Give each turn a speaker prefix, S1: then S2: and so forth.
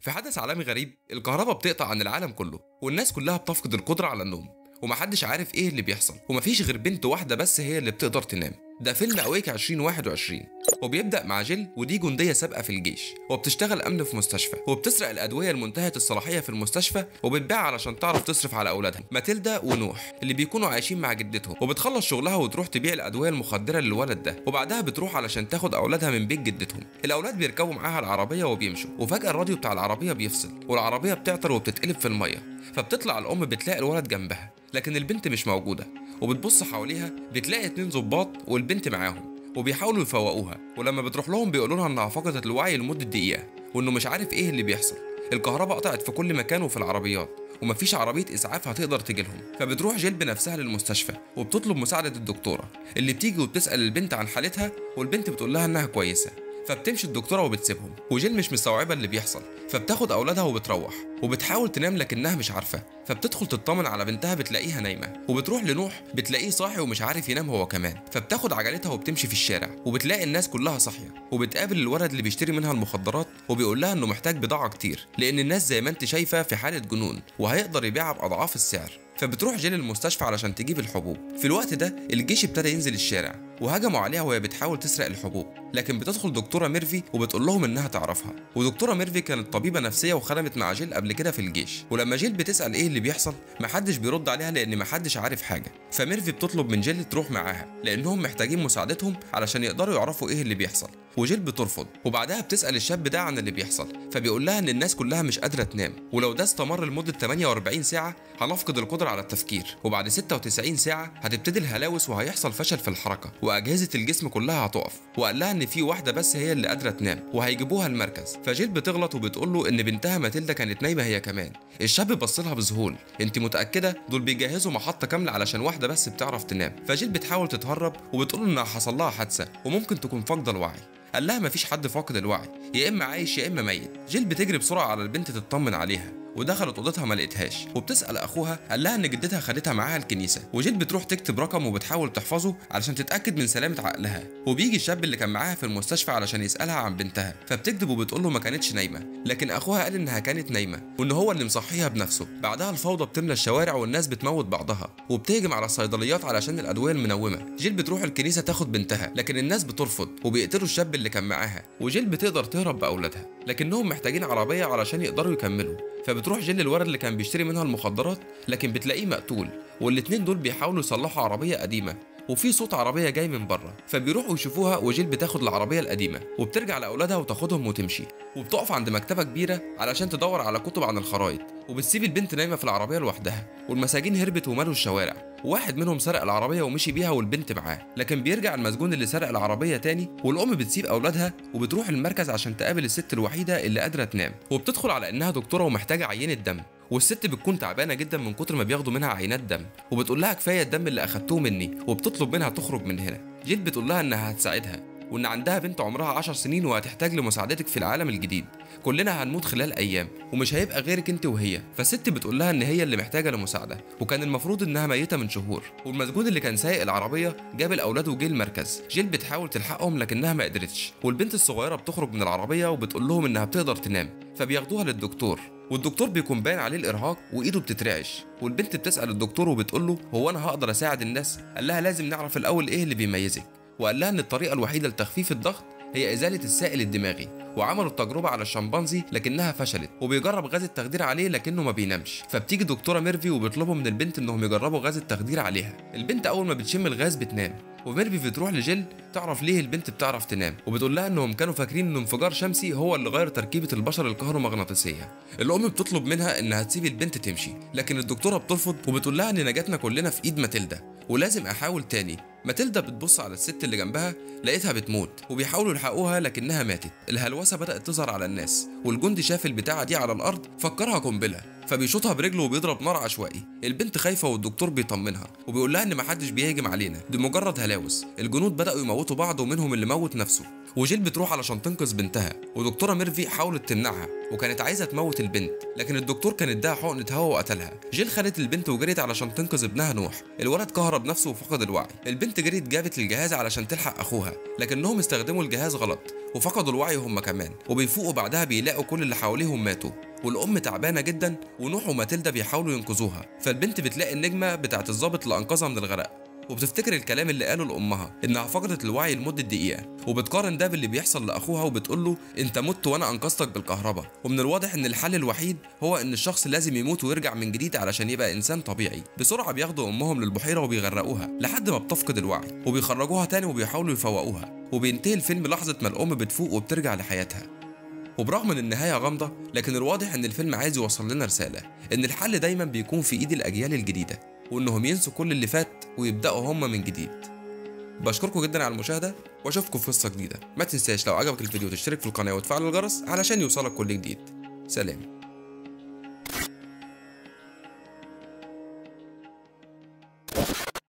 S1: في حدث عالمي غريب الكهرباء بتقطع عن العالم كله والناس كلها بتفقد القدرة على النوم ومحدش عارف ايه اللي بيحصل ومفيش غير بنت واحدة بس هي اللي بتقدر تنام ده فيلم أويك 2021 وبيبدأ مع جيل ودي جندية سابقة في الجيش وبتشتغل أمن في مستشفى وبتسرق الأدوية المنتهية الصلاحية في المستشفى وبتبيعها علشان تعرف تصرف على أولادها ماتيلدا ونوح اللي بيكونوا عايشين مع جدتهم وبتخلص شغلها وتروح تبيع الأدوية المخدرة للولد ده وبعدها بتروح علشان تاخد أولادها من بيت جدتهم الأولاد بيركبوا معاها العربية وبيمشوا وفجأة الراديو بتاع العربية بيفصل والعربية بتعطر وبتتقلب في المية فبتطلع الأم بتلاقي الولد جنبها لكن البنت مش موجودة وبتبص حواليها بتلاقي اتنين ظباط والبنت معاهم وبيحاولوا يفوقوها ولما بتروح لهم بيقولوا لها انها فقدت الوعي لمده دقيقه وانه مش عارف ايه اللي بيحصل الكهرباء قطعت في كل مكان وفي العربيات ومفيش عربيه اسعاف هتقدر تجيلهم فبتروح جيل بنفسها للمستشفى وبتطلب مساعده الدكتوره اللي بتيجي وبتسال البنت عن حالتها والبنت بتقول لها انها كويسه فبتمشي الدكتوره وبتسيبهم وجيل مش مستوعبه اللي بيحصل فبتاخد اولادها وبتروح وبتحاول تنام لكنها مش عارفه فبتدخل تطمن على بنتها بتلاقيها نايمه وبتروح لنوح بتلاقيه صاحي ومش عارف ينام هو كمان فبتاخد عجلتها وبتمشي في الشارع وبتلاقي الناس كلها صاحيه وبتقابل الولد اللي بيشتري منها المخدرات وبيقول لها انه محتاج بضاعه كتير لان الناس زي ما انت شايفه في حاله جنون وهيقدر يبيعها باضعاف السعر فبتروح جيل المستشفى علشان تجيب الحبوب في الوقت ده الجيش ابتدى ينزل الشارع وهجموا عليها وهي بتحاول تسرق الحبوب لكن بتدخل دكتوره ميرفي وبتقول لهم انها تعرفها ودكتوره ميرفي كانت طبيبه نفسيه وخدمت مع جيل قبل كده في الجيش ولما جيل بتسال ايه اللي بيحصل محدش بيرد عليها لان محدش عارف حاجه فميرفي بتطلب من جيل تروح معاها لانهم محتاجين مساعدتهم علشان يقدروا يعرفوا ايه اللي بيحصل وجيل بترفض وبعدها بتسال الشاب ده عن اللي بيحصل فبيقول لها ان الناس كلها مش قادره تنام ولو ده استمر لمده 48 ساعه هنفقد القدره على التفكير وبعد 96 ساعه هتبتدي الهلاوس وهيحصل فشل في الحركه واجهزه الجسم كلها هتقف وقال لها ان في واحده بس هي اللي قادره تنام وهيجيبوها المركز فجيل بتغلط وبتقول له ان بنتها ماتيلدا كانت نايمه هي كمان الشاب بص لها بذهول انت متاكده دول بيجهزوا محطه كامله علشان واحده بس بتعرف تنام فجيل بتحاول تتهرب وبتقول انها حصل لها حادثه وممكن تكون فاقده الوعي قال لها مفيش حد فاقد الوعي يا اما عايش يا اما ميت جيل بتجري بسرعه على البنت تطمن عليها ودخلت اوضتها ما لقيتهاش وبتسال اخوها قال لها ان جدتها خدتها معاها الكنيسه وجيل بتروح تكتب رقم وبتحاول تحفظه علشان تتاكد من سلامه عقلها وبيجي الشاب اللي كان معاها في المستشفى علشان يسالها عن بنتها فبتكذب وبتقول له ما كانتش نايمه لكن اخوها قال انها كانت نايمه وان هو اللي مصحيها بنفسه بعدها الفوضى بتملى الشوارع والناس بتموت بعضها وبتهجم على الصيدليات علشان الادويه المنومه جيل بتروح الكنيسه تاخد بنتها لكن الناس بترفض وبيقتلوا الشاب اللي كان معاها وجيل بتقدر تهرب باولادها لكنهم محتاجين عربيه علشان يقدروا يكملوا فبتروح جيل للولد اللي كان بيشتري منها المخدرات لكن بتلاقيه مقتول والاتنين دول بيحاولوا يصلحوا عربيه قديمه وفي صوت عربيه جاي من بره فبيروحوا يشوفوها وجيل بتاخد العربيه القديمه وبترجع لاولادها وتاخدهم وتمشي وبتقف عند مكتبه كبيره علشان تدور على كتب عن الخرايط وبتسيب البنت نايمه في العربيه لوحدها والمساجين هربت ومالوا الشوارع واحد منهم سرق العربيه ومشي بيها والبنت معاه لكن بيرجع المسجون اللي سرق العربيه تاني والام بتسيب اولادها وبتروح المركز عشان تقابل الست الوحيده اللي قادره تنام وبتدخل على انها دكتوره ومحتاجه عينه دم والست بتكون تعبانه جدا من كتر ما بياخدوا منها عينات دم وبتقول لها كفايه الدم اللي اخدتوه مني وبتطلب منها تخرج من هنا جيل بتقول لها انها هتساعدها وان عندها بنت عمرها 10 سنين وهتحتاج لمساعدتك في العالم الجديد كلنا هنموت خلال ايام ومش هيبقى غيرك انت وهي فالست بتقول لها ان هي اللي محتاجه لمساعده وكان المفروض انها ميته من شهور والمسجون اللي كان سايق العربيه جاب الاولاد وجه المركز جيل بتحاول تلحقهم لكنها ما قدرتش والبنت الصغيره بتخرج من العربيه وبتقول لهم انها بتقدر تنام فبياخدوها للدكتور والدكتور بيكون باين عليه الارهاق وايده بتترعش والبنت بتسال الدكتور وبتقول له هو انا هقدر اساعد الناس قال لها لازم نعرف الاول ايه اللي بيميزك وقال لها ان الطريقه الوحيده لتخفيف الضغط هي ازاله السائل الدماغي وعملوا التجربة على الشمبانزي لكنها فشلت وبيجرب غاز التخدير عليه لكنه ما بينامش فبتيجي دكتورة ميرفي وبيطلبوا من البنت انهم يجربوا غاز التخدير عليها البنت اول ما بتشم الغاز بتنام وميرفي بتروح لجيل تعرف ليه البنت بتعرف تنام وبتقول لها انهم كانوا فاكرين ان انفجار شمسي هو اللي غير تركيبه البشر الكهرومغناطيسيه الام بتطلب منها انها تسيب البنت تمشي لكن الدكتوره بترفض وبتقول لها ان نجاتنا كلنا في ايد ماتيلدا ولازم احاول تاني ماتيلدا بتبص على الست اللي جنبها لقيتها بتموت وبيحاولوا يلحقوها لكنها ماتت الهلوسه بدات تظهر على الناس والجندي شاف البتاعه دي على الارض فكرها قنبله فبيشوطها برجله وبيضرب نار عشوائي البنت خايفه والدكتور بيطمنها وبيقول لها ان محدش بيهاجم علينا دي مجرد هلاوس الجنود بداوا يموتوا بعض ومنهم اللي موت نفسه وجيل بتروح علشان تنقذ بنتها ودكتوره ميرفي حاولت تمنعها وكانت عايزه تموت البنت لكن الدكتور كان اداها حقنه هوا وقتلها جيل خدت البنت وجريت علشان تنقذ ابنها نوح الولد كهرب نفسه وفقد الوعي البنت جريت جابت الجهاز علشان تلحق اخوها لكنهم استخدموا الجهاز غلط وفقدوا الوعي هم كمان وبيفوقوا بعدها بيلاقوا كل اللي حواليهم ماتوا والام تعبانه جدا ونوح وماتيلدا بيحاولوا ينقذوها فالبنت بتلاقي النجمه بتاعت الضابط اللي انقذها من الغرق وبتفتكر الكلام اللي قاله لامها انها فقدت الوعي لمده دقيقه وبتقارن ده باللي بيحصل لاخوها وبتقول له انت مت وانا انقذتك بالكهرباء ومن الواضح ان الحل الوحيد هو ان الشخص لازم يموت ويرجع من جديد علشان يبقى انسان طبيعي بسرعه بياخدوا امهم للبحيره وبيغرقوها لحد ما بتفقد الوعي وبيخرجوها تاني وبيحاولوا يفوقوها وبينتهي الفيلم لحظه ما الام بتفوق وبترجع لحياتها وبرغم من النهايه غامضه لكن الواضح ان الفيلم عايز يوصل لنا رساله ان الحل دايما بيكون في ايد الاجيال الجديده وانهم ينسوا كل اللي فات ويبداوا هم من جديد بشكركم جدا على المشاهده واشوفكم في قصه جديده ما تنساش لو عجبك الفيديو تشترك في القناه وتفعل الجرس علشان يوصلك كل جديد سلام